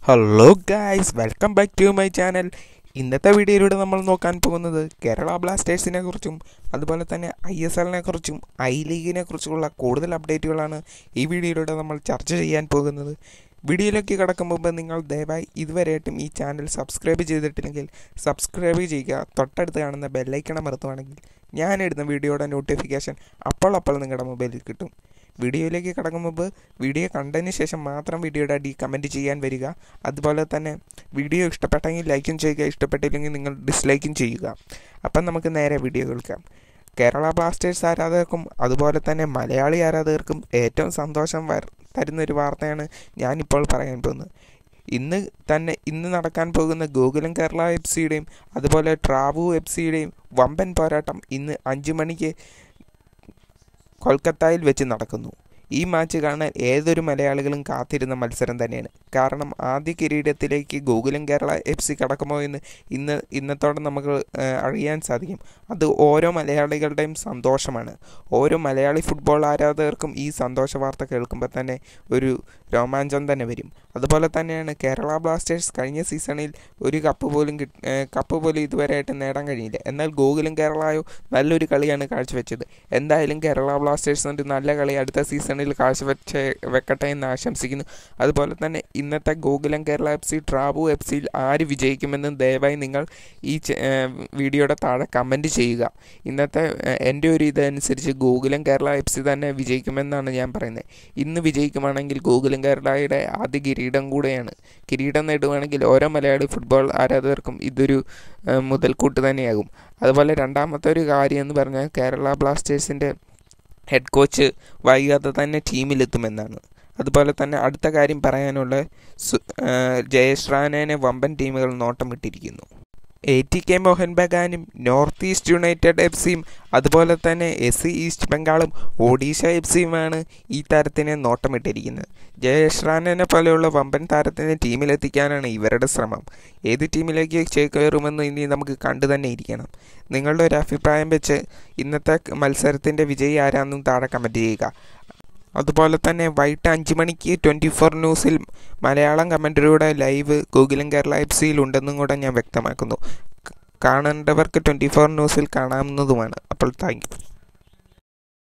hello guys welcome back to my channel ഇന്നത്തെ വീഡിയോയിലൂടെ നമ്മൾ നോക്കാൻ പോകുന്നത് കേരള ബ്ലാസ്റ്റേഴ്സിനെ കുറിച്ചും അതുപോലെ തന്നെ ഐ എസ് എല്ലിനെ കുറിച്ചും ഐ ലീഗിനെ കുറിച്ചുള്ള കൂടുതൽ അപ്ഡേറ്റുകളാണ് ഈ വീഡിയോയിലൂടെ നമ്മൾ ചർച്ച ചെയ്യാൻ പോകുന്നത് വീഡിയോയിലേക്ക് കടക്കും മുമ്പ് നിങ്ങൾ ദയവായി ഇതുവരെയായിട്ടും ഈ ചാനൽ സബ്സ്ക്രൈബ് ചെയ്തിട്ടില്ലെങ്കിൽ സബ്സ്ക്രൈബ് ചെയ്യുക തൊട്ടടുത്ത് കാണുന്ന ബെല്ലൈക്കൺ അമർത്തുവാണെങ്കിൽ ഞാനിടുന്ന വീഡിയോയുടെ നോട്ടിഫിക്കേഷൻ അപ്പോൾ അപ്പോൾ നിങ്ങളുടെ മൊബൈലിൽ കിട്ടും വീഡിയോയിലേക്ക് കടക്കും മുമ്പ് വീഡിയോ കണ്ടതിന് ശേഷം മാത്രം വീഡിയോയുടെ അടി കമൻറ്റ് ചെയ്യാൻ വരിക അതുപോലെ തന്നെ വീഡിയോ ഇഷ്ടപ്പെട്ടെങ്കിൽ ലൈക്കും ചെയ്യുക ഇഷ്ടപ്പെട്ടില്ലെങ്കിൽ നിങ്ങൾ ഡിസ്ലൈക്കും ചെയ്യുക അപ്പം നമുക്ക് നേരെ വീഡിയോ കേൾക്കാം കേരള ബ്ലാസ്റ്റേഴ്സ് ആരാധകർക്കും അതുപോലെ തന്നെ മലയാളി ആരാധകർക്കും ഏറ്റവും സന്തോഷം വർ തരുന്ന ഒരു വാർത്തയാണ് ഞാനിപ്പോൾ പറയാൻ പോകുന്നത് ഇന്ന് തന്നെ ഇന്ന് നടക്കാൻ പോകുന്ന ഗോകുലം കേരള എഫ് സിയുടെയും അതുപോലെ ട്രാവു എഫ് സിയുടെയും വമ്പൻ പോരാട്ടം ഇന്ന് അഞ്ച് മണിക്ക് കൊൽക്കത്തയിൽ വെച്ച് നടക്കുന്നു ഈ മാച്ച് കാണാൻ ഏതൊരു മലയാളികളും കാത്തിരുന്ന മത്സരം തന്നെയാണ് കാരണം ആദ്യ കിരീടത്തിലേക്ക് ഗോകുലം കേരള എഫ് സി കടക്കുമോ എന്ന് ഇന്ന് ഇന്നത്തോടെ നമുക്ക് അറിയാൻ സാധിക്കും അത് ഓരോ മലയാളികളുടെയും സന്തോഷമാണ് ഓരോ മലയാളി ഫുട്ബോൾ ആരാധകർക്കും ഈ സന്തോഷ വാർത്ത കേൾക്കുമ്പോൾ തന്നെ ഒരു രോമാഞ്ചം തന്നെ വരും അതുപോലെ തന്നെയാണ് കേരള ബ്ലാസ്റ്റേഴ്സ് കഴിഞ്ഞ സീസണിൽ ഒരു കപ്പ് പോലും കപ്പ് പോലും ഇതുവരെയായിട്ട് നേടാൻ കഴിഞ്ഞില്ല എന്നാൽ ഗോകുലം കേരളയോ നല്ലൊരു കളിയാണ് കാഴ്ചവെച്ചത് എന്തായാലും കേരള ബ്ലാസ്റ്റേഴ്സിൻ്റെ നല്ല കളി അടുത്ത സീസണിൽ കാഴ്ചവെച്ച് വെക്കട്ടെ എന്ന് ആശംസിക്കുന്നു അതുപോലെ തന്നെ ഇന്നത്തെ Gokulam Kerala F C TRAU F സിയിൽ ആര് വിജയിക്കുമെന്ന് ദയവായി നിങ്ങൾ ഈ വീഡിയോയുടെ താഴെ കമൻറ്റ് ചെയ്യുക ഇന്നത്തെ എൻ്റെ ഒരു ഇതനുസരിച്ച് ഗോകുലം കേരള എഫ് സി തന്നെ വിജയിക്കുമെന്നാണ് ഞാൻ പറയുന്നത് ഇന്ന് വിജയിക്കുവാണെങ്കിൽ ഗോകുലം കേരളയുടെ ആദ്യ കിരീടം കൂടെയാണ് കിരീടം നേടുവാണെങ്കിൽ ഓരോ മലയാളി ഫുട്ബോൾ ആരാധകർക്കും ഇതൊരു മുതൽക്കൂട്ട് തന്നെയാകും അതുപോലെ രണ്ടാമത്തെ ഒരു കാര്യം എന്ന് പറഞ്ഞാൽ കേരള ബ്ലാസ്റ്റേഴ്സിൻ്റെ ഹെഡ് കോച്ച് വൈകാതെ തന്നെ ടീമിലെത്തുമെന്നാണ് അതുപോലെ തന്നെ അടുത്ത കാര്യം പറയാനുള്ള ജയേഷ് റാനേനെ വമ്പൻ ടീമുകൾ നോട്ടമിട്ടിരിക്കുന്നു എ ടി കെ മോഹൻ ബഗാനും നോർത്ത് ഈസ്റ്റ് യുണൈറ്റഡ് എഫ് സിയും അതുപോലെ തന്നെ എസ് സി ഈസ്റ്റ് ബംഗാളും ഒഡീഷ എഫ് സിയുമാണ് ഈ താരത്തിനെ നോട്ടമിട്ടിരിക്കുന്നത് ജയേഷ് റാനനെ പോലെയുള്ള വമ്പൻ താരത്തിനെ ടീമിലെത്തിക്കാനാണ് ഇവരുടെ ശ്രമം ഏത് ടീമിലേക്ക് ചേക്കേറുമെന്ന് ഇനി നമുക്ക് കണ്ടു തന്നെ ഇരിക്കണം നിങ്ങളുടെ ഒരു അഭിപ്രായം വെച്ച് ഇന്നത്തെ മത്സരത്തിൻ്റെ വിജയി ആരാന്നും താഴെ കമൻറ്റ് ചെയ്യുക അതുപോലെ തന്നെ വൈകിട്ട് അഞ്ച് മണിക്ക് ട്വൻറ്റി ഫോർ ന്യൂസിൽ മലയാളം കമൻറ്ററിയുടെ ലൈവ് ഗൂഗിളും കേരള എഫ് സിയിൽ ഉണ്ടെന്നും കൂടെ ഞാൻ വ്യക്തമാക്കുന്നു കാണേണ്ടവർക്ക് ട്വൻറ്റി ഫോർ ന്യൂസിൽ കാണാവുന്നതുമാണ് അപ്പോൾ താങ്ക്